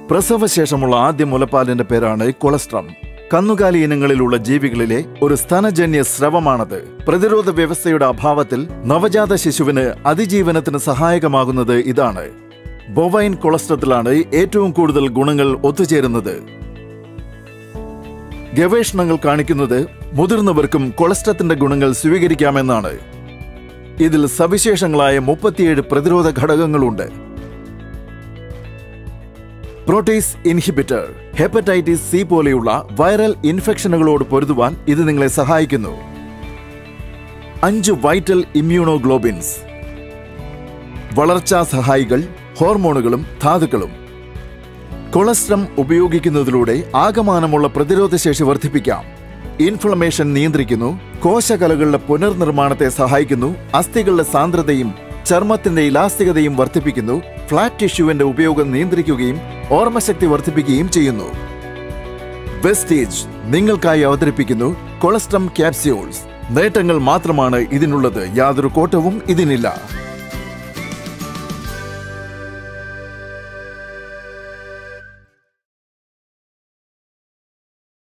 പ്രസവശേഷമുള്ള ആദ്യ മുലപ്പാലിന്റെ പേരാണ് കൊളസ്ട്രം കന്നുകാലി ഇനങ്ങളിലുള്ള ജീവികളിലെ ഒരു സ്തനജന്യ സ്രവമാണത് പ്രതിരോധ വ്യവസ്ഥയുടെ അഭാവത്തിൽ നവജാത ശിശുവിന് അതിജീവനത്തിന് സഹായകമാകുന്നത് ഇതാണ് ബൊവൈൻ കൊളസ്ട്രത്തിലാണ് ഏറ്റവും കൂടുതൽ ഗുണങ്ങൾ ഒത്തുചേരുന്നത് ഗവേഷണങ്ങൾ കാണിക്കുന്നത് മുതിർന്നവർക്കും കൊളസ്ട്രത്തിന്റെ ഗുണങ്ങൾ സ്വീകരിക്കാമെന്നാണ് ഇതിൽ സവിശേഷങ്ങളായ മുപ്പത്തിയേഴ് പ്രതിരോധ ഘടകങ്ങളുണ്ട് പ്രോട്ടീസ് ഇൻഹിബിറ്റർ ഹെപ്പറ്റൈറ്റിസ് സി പോലെയുള്ള വൈറൽ ഇൻഫെക്ഷനുകളോട് പൊരുതുവാൻ ഇത് നിങ്ങളെ സഹായിക്കുന്നു അഞ്ച് വൈറ്റൽ ഇമ്മ്യൂണോഗ്ലോബിൻസ് വളർച്ചാ സഹായികൾ ഹോർമോണുകളും ധാതുക്കളും കൊളസ്ട്രം ഉപയോഗിക്കുന്നതിലൂടെ ആകമാനമുള്ള പ്രതിരോധശേഷി വർദ്ധിപ്പിക്കാം ഇൻഫ്ലമേഷൻ നിയന്ത്രിക്കുന്നു കോശകലകളുടെ പുനർനിർമ്മാണത്തെ സഹായിക്കുന്നു അസ്ഥികളുടെ സാന്ദ്രതയും ചർമ്മത്തിന്റെ ഇലാസ്തികതയും വർദ്ധിപ്പിക്കുന്നു ഫ്ലാറ്റ് ടിഷ്യൂവിന്റെ ഉപയോഗം നിയന്ത്രിക്കുകയും ഓർമ്മശക്തി വർദ്ധിപ്പിക്കുകയും ചെയ്യുന്നു വെസ്റ്റേജ് നിങ്ങൾക്കായി അവതരിപ്പിക്കുന്നു കൊളസ്ട്രം ക്യാപ്സ്യൂൾസ് നേട്ടങ്ങൾ മാത്രമാണ് ഇതിനുള്ളത് യാതൊരു കോട്ടവും ഇതിനില്ല